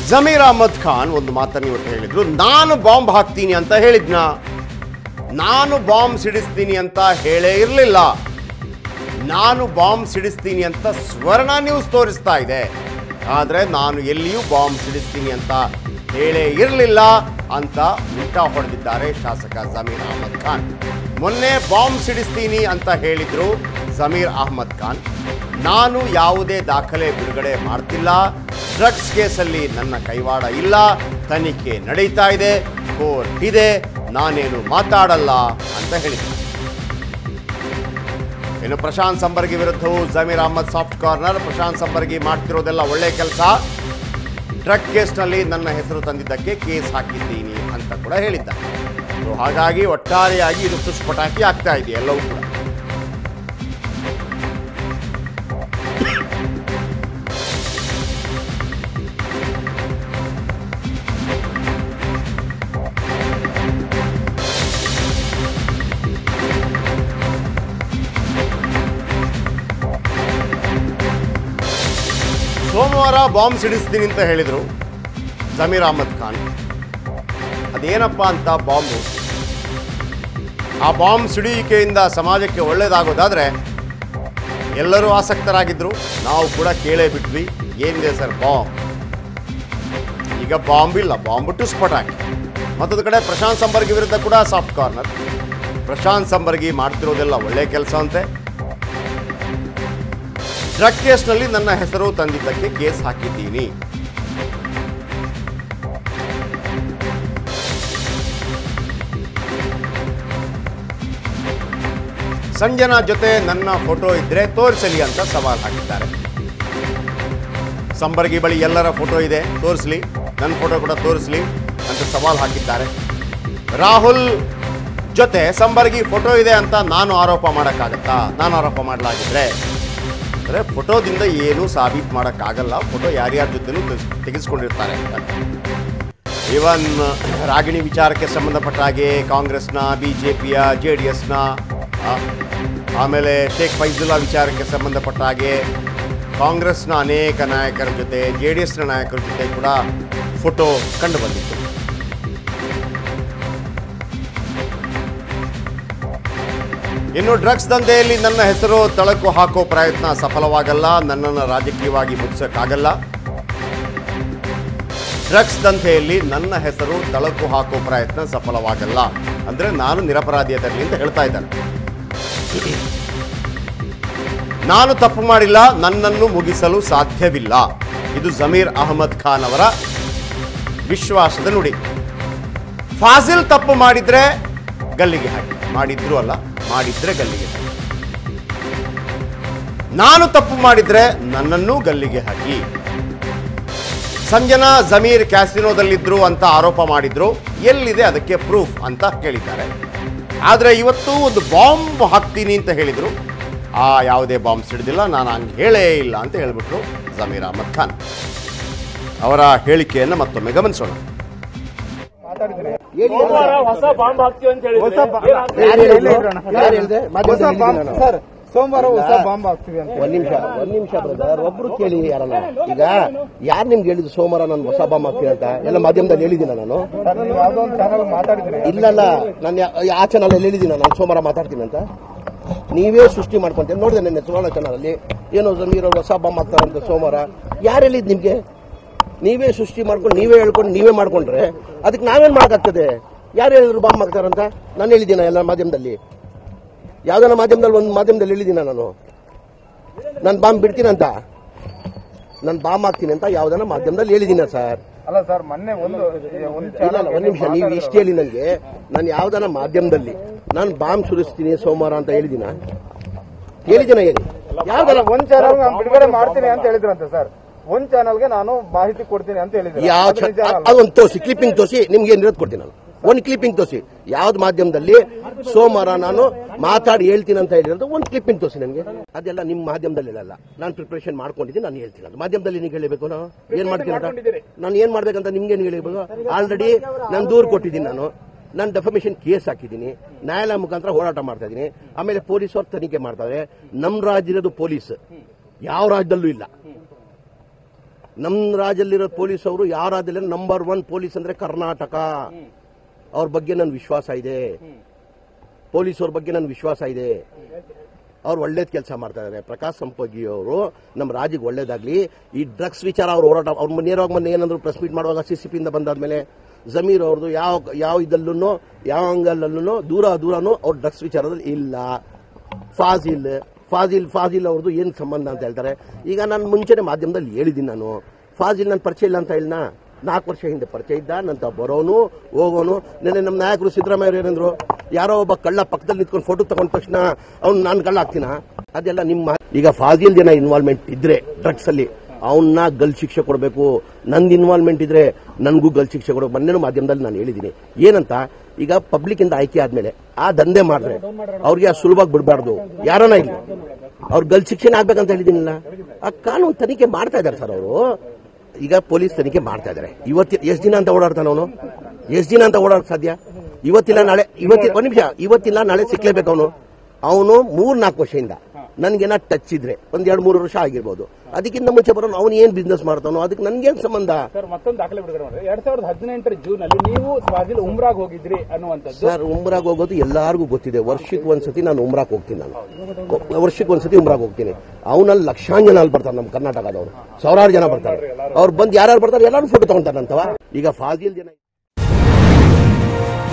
ಜಮೀರ್ ಅಹಮದ್ ಖಾನ್ ಒಂದು ಮಾತನ್ನು ಇವತ್ತು ಹೇಳಿದ್ರು ನಾನು ಬಾಂಬ್ ಹಾಕ್ತೀನಿ ಅಂತ ಹೇಳಿದ್ನ ನಾನು ಬಾಂಬ್ ಸಿಡಿಸ್ತೀನಿ ಅಂತ ಹೇಳೇ ಇರಲಿಲ್ಲ ನಾನು ಬಾಂಬ್ ಸಿಡಿಸ್ತೀನಿ ಅಂತ ಸ್ವರ್ಣ ನ್ಯೂಸ್ ತೋರಿಸ್ತಾ ಇದೆ ಆದರೆ ನಾನು ಎಲ್ಲಿಯೂ ಬಾಂಬ್ ಸಿಡಿಸ್ತೀನಿ ಅಂತ ಹೇಳೇ ಇರಲಿಲ್ಲ ಅಂತ ಉಲ್ಟಾ ಹೊಡೆದಿದ್ದಾರೆ ಶಾಸಕ ಜಮೀರ್ ಅಹಮದ್ ಖಾನ್ ಮೊನ್ನೆ ಬಾಂಬ್ ಸಿಡಿಸ್ತೀನಿ ಅಂತ ಹೇಳಿದ್ರು ಜಮೀರ್ ಅಹಮದ್ ಖಾನ್ ನಾನು ಯಾವುದೇ ದಾಖಲೆ ಬಿಡುಗಡೆ ಮಾಡ್ತಿಲ್ಲ ಡ್ರಗ್ಸ್ ಕೇಸಲ್ಲಿ ನನ್ನ ಕೈವಾಡ ಇಲ್ಲ ತನಿಖೆ ನಡೀತಾ ಇದೆ ಕೋರ್ಟ್ ಇದೆ ನಾನೇನು ಮಾತಾಡಲ್ಲ ಅಂತ ಹೇಳಿದ್ರು ಇನ್ನು ಪ್ರಶಾಂತ್ ಸಂಬರ್ಗಿ ವಿರುದ್ಧವೂ ಜಮೀರ್ ಅಹಮದ್ ಸಾಫ್ಟ್ ಕಾರ್ನರ್ ಪ್ರಶಾಂತ್ ಸಂಬರ್ಗಿ ಮಾಡ್ತಿರೋದೆಲ್ಲ ಒಳ್ಳೆ ಕೆಲಸ ಡ್ರಗ್ ಕೇಸ್ನಲ್ಲಿ ನನ್ನ ಹೆಸರು ತಂದಿದ್ದಕ್ಕೆ ಕೇಸ್ ಹಾಕಿದ್ದೀನಿ ಅಂತ ಕೂಡ ಹೇಳಿದ್ದಾರೆ ಸೊ ಹಾಗಾಗಿ ಒಟ್ಟಾರೆಯಾಗಿ ಇದು ಪುಷ್ಪಟಾಕಿ ಆಗ್ತಾ ಇದೆ ಎಲ್ಲವೂ ಕೂಡ ಸೋಮವಾರ ಬಾಂಬ್ ಸಿಡಿಸ್ತೀನಿ ಅಂತ ಹೇಳಿದರು ಜಮೀರ್ ಅಹಮದ್ ಖಾನ್ ಅದೇನಪ್ಪ ಅಂತ ಬಾಂಬು ಆ ಬಾಂಬ್ ಸಿಡಿಯುವಿಕೆಯಿಂದ ಸಮಾಜಕ್ಕೆ ಒಳ್ಳೆಯದಾಗೋದಾದರೆ ಎಲ್ಲರೂ ಆಸಕ್ತರಾಗಿದ್ದರು ನಾವು ಕೂಡ ಕೇಳೇ ಬಿಟ್ವಿ ಏನಿದೆ ಸರ್ ಬಾಂಬ್ ಈಗ ಬಾಂಬ್ ಇಲ್ಲ ಬಾಂಬ್ ಟು ಸ್ಫೋಟಾಕಿ ಮತ್ತೊಂದು ಕಡೆ ಪ್ರಶಾಂತ್ ಸಂಬರ್ಗಿ ವಿರುದ್ಧ ಕೂಡ ಸಾಫ್ಟ್ ಕಾರ್ನರ್ ಪ್ರಶಾಂತ್ ಸಂಬರ್ಗಿ ಮಾಡ್ತಿರೋದೆಲ್ಲ ಒಳ್ಳೆ ಕೆಲಸ ಅಂತೆ ಡ್ರಗ್ ಕೇಸ್ನಲ್ಲಿ ನನ್ನ ಹೆಸರು ತಂದಿದ್ದಕ್ಕೆ ಕೇಸ್ ಹಾಕಿದ್ದೀನಿ ಸಂಜನಾ ಜೊತೆ ನನ್ನ ಫೋಟೋ ಇದ್ರೆ ತೋರಿಸಲಿ ಅಂತ ಸವಾಲ್ ಹಾಕಿದ್ದಾರೆ ಸಂಬರ್ಗಿ ಬಳಿ ಎಲ್ಲರ ಫೋಟೋ ಇದೆ ತೋರಿಸಲಿ ನನ್ನ ಫೋಟೋ ಕೂಡ ತೋರಿಸಲಿ ಅಂತ ಸವಾಲ್ ಹಾಕಿದ್ದಾರೆ ರಾಹುಲ್ ಜೊತೆ ಸಂಬರ್ಗಿ ಫೋಟೋ ಇದೆ ಅಂತ ನಾನು ಆರೋಪ ಮಾಡೋಕ್ಕಾಗತ್ತಾ ನಾನು ಆರೋಪ ಮಾಡಲಾಗಿದ್ರೆ ಅಂದರೆ ಫೋಟೋದಿಂದ ಏನೂ ಸಾಬೀತು ಮಾಡೋಕ್ಕಾಗಲ್ಲ ಫೋಟೋ ಯಾರ್ಯಾರ ಜೊತೆನೂ ತೆಗೆಸ್- ತೆಗೆಸ್ಕೊಂಡಿರ್ತಾರೆ ಅಂತ ಇವನ್ ರಾಗಿಣಿ ವಿಚಾರಕ್ಕೆ ಸಂಬಂಧಪಟ್ಟ ಹಾಗೆ ಕಾಂಗ್ರೆಸ್ನ ಬಿ ಜೆ ಪಿಯ ಜೆ ಡಿ ಎಸ್ನ ಆಮೇಲೆ ಶೇಖ್ ಫೈಜುಲ್ಲಾ ವಿಚಾರಕ್ಕೆ ಸಂಬಂಧಪಟ್ಟ ಹಾಗೆ ಕಾಂಗ್ರೆಸ್ನ ಅನೇಕ ನಾಯಕರ ಜೊತೆ ಜೆ ಡಿ ಎಸ್ನ ನಾಯಕರ ಜೊತೆ ಕೂಡ ಫೋಟೋ ಕಂಡು ಬಂದಿತ್ತು ಇನ್ನು ಡ್ರಗ್ಸ್ ದಂಧೆಯಲ್ಲಿ ನನ್ನ ಹೆಸರು ತಳಕು ಹಾಕೋ ಪ್ರಯತ್ನ ಸಫಲವಾಗಲ್ಲ ನನ್ನನ್ನು ರಾಜಕೀಯವಾಗಿ ಮುಗಿಸೋಕ್ಕಾಗಲ್ಲ ಡ್ರಗ್ಸ್ ದಂಧೆಯಲ್ಲಿ ನನ್ನ ಹೆಸರು ತಳಕು ಹಾಕೋ ಪ್ರಯತ್ನ ಸಫಲವಾಗಲ್ಲ ಅಂದ್ರೆ ನಾನು ನಿರಪರಾಧಿಯದಲ್ಲಿ ಅಂತ ಹೇಳ್ತಾ ಇದ್ದಾನೆ ನಾನು ತಪ್ಪು ಮಾಡಿಲ್ಲ ನನ್ನನ್ನು ಮುಗಿಸಲು ಸಾಧ್ಯವಿಲ್ಲ ಇದು ಜಮೀರ್ ಅಹಮದ್ ಖಾನ್ ಅವರ ವಿಶ್ವಾಸದ ನುಡಿ ಫಾಸಿಲ್ ತಪ್ಪು ಮಾಡಿದ್ರೆ ಗಲ್ಲಿಗೆ ಹಾಕಿ ಮಾಡಿದ್ರು ಅಲ್ಲ ಮಾಡಿದ್ರೆ ಗಲ್ಲಿಗೆ ಹಾಕಿ ನಾನು ತಪ್ಪು ಮಾಡಿದ್ರೆ ನನ್ನನ್ನೂ ಗಲ್ಲಿಗೆ ಹಾಕಿ ಸಂಜನಾ ಜಮೀರ್ ಕ್ಯಾಸಿನೋದಲ್ಲಿದ್ರು ಅಂತ ಆರೋಪ ಮಾಡಿದ್ರು ಎಲ್ಲಿದೆ ಅದಕ್ಕೆ ಪ್ರೂಫ್ ಅಂತ ಕೇಳಿದ್ದಾರೆ ಆದರೆ ಇವತ್ತು ಒಂದು ಬಾಂಬ್ ಹಾಕ್ತೀನಿ ಅಂತ ಹೇಳಿದ್ರು ಆ ಯಾವುದೇ ಬಾಂಬ್ ಸಿಡಿದಿಲ್ಲ ನಾನು ಹಂಗೆ ಹೇಳೇ ಇಲ್ಲ ಅಂತ ಹೇಳ್ಬಿಟ್ರು ಜಮೀರ್ ಅಹಮದ್ ಖಾನ್ ಅವರ ಹೇಳಿಕೆಯನ್ನು ಮತ್ತೊಮ್ಮೆ ಗಮನಿಸೋಣ ಸೋಮವಾರ ಹೊಸ ಬಾಂಬ್ ಹಾಕ್ತೀವಿ ಅಂತ ಹೇಳಿದ್ರೆ ಹೊಸ ಬಾ- ಏನ್ ಹಾಕ್ತೀವಿ? ಯಾರು ಹೇಳಿದ್ರು? ಯಾರು ಹೇಳಿದೆ? ಹೊಸ ಮಾಧ್ಯಮದಲ್ಲಿ ಬಾಂಬ್ ಹೇಳಿದ್ದೀನಿ ನಾನು. ಸರ್ ಸೋಮವಾರ ಹೊಸ ಬಾಂಬ್ ಹಾಕ್ತೀವಿ ಅಂತ ಒಂದ್ ನಿಮಿಷ ಒಂದ್ ನಿಮಿಷ ಬ್ರದರ್ ಒಬ್ರು ಕೇಳಿ ಯಾರನ್ನ ಈಗ ಯಾರು ನಿಮ್ಗೆ ಹೇಳಿದ್ರು ಸೋಮವಾರ ನಾನು ಹೊಸ ಬಾಂಬ್ ಹಾಕ್ತೀನಿ ಅಂತ ಎಲ್ಲ ಮಾಧ್ಯಮದಲ್ಲಿ ಹೇಳಿದ್ದೀನ ನಾನು ಸರ್ ನೀವು ಯಾವ್ದೋ ಒಂದು ಚಾನಲ್ ಮಾತಾಡಿದ್ರಿ ಇಲ್ಲಲ್ಲ ನಾನು ಯಾ- ಆ ಚಾನಲ್ ಅಲ್ಲಿ ಹೇಳಿದ್ದೀನ ನಾನು ಸೋಮವಾರ ಮಾತಾಡ್ತೀನಿ ಅಂತ ನೀವೇ ಸೃಷ್ಟಿ ಮಾಡ್ಕೊಂತೀರಿ ನೋಡಿದೆ ನಿನ್ನೆ ಸುವರ್ಣ ಚಾನಲ್ ಅಲ್ಲಿ ಏನೋ ಜಮೀರ್ ಹೊಸ ಬಾಂಬ್ ಹಾಕ್ತಾರಂತ ಸೋಮವಾರ ಯಾರು ಹೇಳಿದ್ ನಿಮ್ಗೆ ನೀವೇ ಸೃಷ್ಟಿ ಮಾಡ್ಕೊಂಡು ನೀವೇ ಹೇಳ್ಕೊಂಡು ನೀವೇ ಮಾಡ್ಕೊಂಡ್ರೆ ಅದಕ್ಕೆ ನಾವೇನ್ ಮಾಡಕ್ಕಾಗ್ತದೆ ಯಾರು ಹೇಳಿದ್ರು ಬಾಂಬ್ ಹಾಕ್ತಾರಂತ ನಾನು ಹೇಳಿದ್ದೀನ ಎಲ್ಲ ಮಾಧ್ಯಮದಲ್ಲಿ ಯಾವ್ದಾನ ಮಾಧ್ಯಮದಲ್ಲಿ ಒಂದು ಮಾಧ್ಯಮದಲ್ಲಿ ಹೇಳಿದ್ದೀನ ನಾನು ನಾನು ಬಾಂಬ್ ಬಿಡ್ತೀನಂತ ನಾನು ಬಾಂಬ್ ಹಾಕ್ತೀನಿ ಅಂತ ಯಾವ್ದಾನ ಮಾಧ್ಯಮದಲ್ಲಿ ಹೇಳಿದ್ದೀನ ಸರ್ ಅಲ್ಲ ಸರ್ ಮೊನ್ನೆ ಒಂದು ಒಂದು ಇಲ್ಲ ಇಲ್ಲ ಒಂದ್ ನಿಮಿಷ ನೀವು ಇಷ್ಟು ಹೇಳಿ ನನಗೆ ನಾನು ಯಾವ್ದಾನ ಮಾಧ್ಯಮದಲ್ಲಿ ನಾನು ಬಾಂಬ್ ಸುರಿಸ್ತೀನಿ ಸೋಮವಾರ ಅಂತ ಹೇಳಿದಿನ ಹೇಳಿದಿನ ಹೇಳಿ ಯಾವ್ದಾನ ಒಂದ್ ಚಾನಲ್ ನಾನು ಬಿಡುಗಡೆ ಮಾಡ್ತೀನಿ ಅಂತ ಹೇಳಿದ್ರಂತೆ ಸರ್ ಒಂದ್ ಚಾನಲ್ಗೆ ನಾನು ಮಾಹಿತಿ ಕೊಡ್ತೀನಿ ಅಂತ ಹೇಳಿದ್ರು ಯಾವ ಅದು ನಿಜ ಅಲ್ಲ. ಅದೊಂದು ತೋರಿಸಿ ಕ್ಲಿಪ್ಪಿಂಗ್ ತೋರಿಸಿ ನಿಮ್ಗೆ ಏನ್ ಇರೋದು ಕೊಡ್ತೀನಿ ನಾನು ಒಂದು ಕ್ಲಿಪ್ಪಿಂಗ್ ತೋರಿಸಿ ಯಾವ್ದು ಮಾಧ್ಯಮದಲ್ಲಿ ಸೋಮವಾರ ನಾನು ಮಾತಾಡಿ ಹೇಳ್ತೀನಿ ಅಂತ ಹೇಳಿರೋದು ಒಂದು ಕ್ಲಿಪ್ಪಿಂಗ್ ತೋರಿಸಿ ನನಗೆ ಅದೆಲ್ಲ ನಿಮ್ಮ ಮಾಧ್ಯಮದಲ್ಲಿ ಇರಲ್ಲ ನಾನು ಪ್ರಿಪರೇಷನ್ ಮಾಡ್ಕೊಂಡಿದ್ದೀನಿ ನಾನು ಹೇಳ್ತೀನಿ ಅದು ಮಾಧ್ಯಮದಲ್ಲಿ ನೀವು ಹೇಳಬೇಕು ನಾನು ಏನ್ ಮಾಡ್ತೀನಿ ಅಂತ ನಾನು ಏನ್ ಮಾಡ್ಬೇಕಂತ ನಿಮ್ಗೆ ಏನು ಹೇಳಬೇಕು ಆಲ್ರೆಡಿ ನಾನು ದೂರು ಕೊಟ್ಟಿದ್ದೀನಿ ನಾನು ನಾನು ಡೆಫಮೇಷನ್ ಕೇಸ್ ಹಾಕಿದ್ದೀನಿ ನ್ಯಾಯಾಲಯ ಮುಖಾಂತರ ಹೋರಾಟ ಮಾಡ್ತಾ ಇದ್ದೀನಿ ಆಮೇಲೆ ಪೊಲೀಸರು ತನಿಖೆ ಮಾಡ್ತಾರೆ ನಮ್ಮ ರಾಜ್ಯ ಇರೋದು ಪೊಲೀಸ್ ಯಾವ ರಾಜ್ಯದಲ್ಲೂ ಇಲ್ಲ ನಮ್ಮ ರಾಜ್ಯದಲ್ಲಿರೋ ಪೊಲೀಸ್ ಅವರು ಯಾರಾದಿಲ್ಲ ನಂಬರ್ ಒನ್ ಪೊಲೀಸ್ ಅಂದ್ರೆ ಕರ್ನಾಟಕ ಅವ್ರ ಬಗ್ಗೆ ನನ್ನ ವಿಶ್ವಾಸ ಇದೆ ಪೊಲೀಸ್ ಅವ್ರ ಬಗ್ಗೆ ನನ್ನ ವಿಶ್ವಾಸ ಇದೆ ಅವ್ರು ಒಳ್ಳೇದ್ ಕೆಲಸ ಮಾಡ್ತಾ ಇದ್ದಾರೆ ಪ್ರಕಾಶ್ ಸಂಪಗಿ ಅವರು ನಮ್ಮ ರಾಜ್ಯಕ್ಕೆ ಒಳ್ಳೇದಾಗ್ಲಿ ಈ ಡ್ರಗ್ಸ್ ವಿಚಾರ ಅವ್ರು ಹೋರಾಟ ಅವ್ರು ನೇರವಾಗಿ ಮೊನ್ನೆ ಏನಂದ್ರು ಪ್ರೆಸ್ ಮೀಟ್ ಮಾಡುವಾಗ ಸಿ ಸಿ ಪಿಯಿಂದ ಬಂದಾದ್ಮೇಲೆ ಜಮೀರ್ ಅವ್ರದ್ದು ಯಾವ ಯಾವ ಇದಲ್ಲೂ ಯಾವ ಅಂಗಲ್ಲೂ ದೂರ ದೂರನೂ ಅವ್ರ ಡ್ರಗ್ಸ್ ವಿಚಾರದಲ್ಲಿ ಇಲ್ಲ ಫಾಜಿಲ್ ಫಾಜಿಲ್ ಫಾಜಿಲ್ ಅವ್ರದ್ದು ಏನು ಸಂಬಂಧ ಅಂತ ಹೇಳ್ತಾರೆ ಈಗ ನಾನು ಮುಂಚೆನೆ ಮಾಧ್ಯಮದಲ್ಲಿ ಹೇಳಿದ್ದೀನಿ ನಾನು ಫಾಜಿಲ್ ನನ್ನ ಪರಿಚಯ ಇಲ್ಲ ಅಂತ ಹೇಳಿನ ನಾಲ್ಕು ವರ್ಷ ಹಿಂದೆ ಪರಿಚಯ ಇದ್ದ ನಂತ ಬರೋನು ಹೋಗೋನು ನೆನ್ನೆ ನಮ್ಮ ನಾಯಕರು ಸಿದ್ದರಾಮಯ್ಯ ಅವ್ರು ಏನಂದ್ರು ಯಾರೋ ಒಬ್ಬ ಕಳ್ಳ ಪಕ್ಕದಲ್ಲಿ ನಿಂತ್ಕೊಂಡು ಫೋಟೋ ತಗೊಂಡ ತಕ್ಷಣ ಅವ್ನು ನಾನು ಕಳ್ಳ ಹಾಕ್ತೀನ ಅದೆಲ್ಲ ನಿಮ್ಮ ಈಗ ಫಾಜಿಲ್ ಜನ ಇನ್ವಾಲ್ವ್ಮೆಂಟ್ ಇದ್ರೆ ಡ್ರಗ್ಸ್ ಅಲ್ಲಿ ಅವನ್ನ ಗಲ್ ಶಿಕ್ಷೆ ಕೊಡಬೇಕು ನಂದು ಇನ್ವಾಲ್ವ್ಮೆಂಟ್ ಇದ್ರೆ ನನಗೂ ಗಲ್ ಶಿಕ್ಷೆ ಕೊಡಬೇಕು ಮೊನ್ನೆ ಮಾಧ್ಯಮದಲ್ಲಿ ನಾನು ಹೇಳಿದ್ದೀನಿ ಏನಂತ ಈಗ ಪಬ್ಲಿಕ್ ಇಂದ ಆಯ್ಕೆ ಆದ್ಮೇಲೆ ಆ ದಂಧೆ ಮಾಡಿದ್ರೆ ಅವ್ರಿಗೆ ಸುಲಭವಾಗಿ ಬಿಡಬಾರ್ದು ಯಾರನ್ನ ಇಲ್ಲಿ ಅವ್ರ ಗಲ್ ಶಿಕ್ಷೆನೇ ಆಗ್ಬೇಕಂತ ಹೇಳಿದ್ದೀನಿಲ್ಲ ಆ ಕಾನೂನು ತನಿಖೆ ಮಾಡ್ತಾ ಇದ್ದಾರೆ ಸರ್ ಅವರು ಈಗ ಪೊಲೀಸ್ ತನಿಖೆ ಮಾಡ್ತಾ ಇದ್ದಾರೆ ಇವತ್ತಿ ಎಷ್ಟು ದಿನ ಅಂತ ಓಡಾಡ್ತಾನೆ ಅವನು ಎಷ್ಟು ದಿನ ಅಂತ ಓಡಾಡಕ್ ಸಾಧ್ಯ ಇವತ್ತಿಲ್ಲ ನಾಳೆ ಇವತ್ತಿನ ಒಂದ್ ನಿಮಿಷ ಇವತ್ತಿಲ್ಲ ನಾಳೆ ಸಿಕ್ಲೇಬೇಕು ಅವನು ಅವನು ಮೂರ್ ನಾಲ್ಕು ವರ್ಷದಿಂದ ನನ್ಗೇನ ಟಚ್ ಇದ್ರೆ ಒಂದ್ ಎರಡ್ ಮೂರು ವರ್ಷ ಆಗಿರ್ಬೋದು ಅದಕ್ಕಿಂತ ಮುಂಚೆ ಬರೋನು ಅವನು ಏನ್ ಬಿಸ್ನೆಸ್ ಮಾಡ್ತಾನೋ ಅದಕ್ಕೆ ನನ್ಗೇನ್ ಸಂಬಂಧ ಸರ್ ಮತ್ತೊಂದು ದಾಖಲೆ ಬಿಡುಗಡೆ ಮಾಡಿದ್ರೆ ಎರಡ್ ಸಾವಿರದ ಹದಿನೆಂಟರ ಜೂನ್ ಅಲ್ಲಿ ನೀವು ಸ್ವಾಜಿಲ್ ಉಮ್ರಾಗ್ ಹೋಗಿದ್ರಿ ಅನ್ನುವಂಥದ್ದು ಸರ್ ಉಮ್ರಾಗ್ ಹೋಗೋದು ಎಲ್ಲಾರ್ಗೂ ಗೊತ್ತಿದೆ ವರ್ಷಕ್ಕೆ ಒಂದ್ಸತಿ ನಾನು ಉಮ್ರಾಕ್ ಹೋಗ್ತೀನಿ ನಾನು ವರ್ಷಕ್ಕೆ ಒಂದ್ಸತಿ ಉಮ್ರಾಗ್ ಹೋಗ್ತೀನಿ ಅವನಲ್ಲಿ ಲಕ್ಷಾಂತರ ಜನ ಅಲ್ಲಿ ಬರ್ತಾರೆ ನಮ್ಮ ಕರ್ನಾಟಕದವರು ಸಾವಿರಾರು ಜನ ಬರ್ತಾರೆ ಅವ್ರು ಬಂದು ಯಾರ್ಯಾರು ಬರ್ತಾರೆ ಎಲ್ಲರೂ ಫೋಟೋ ತಗೊಂತಾರಂತವ ಈಗ ಫಾಜಿಲ್ ಜನ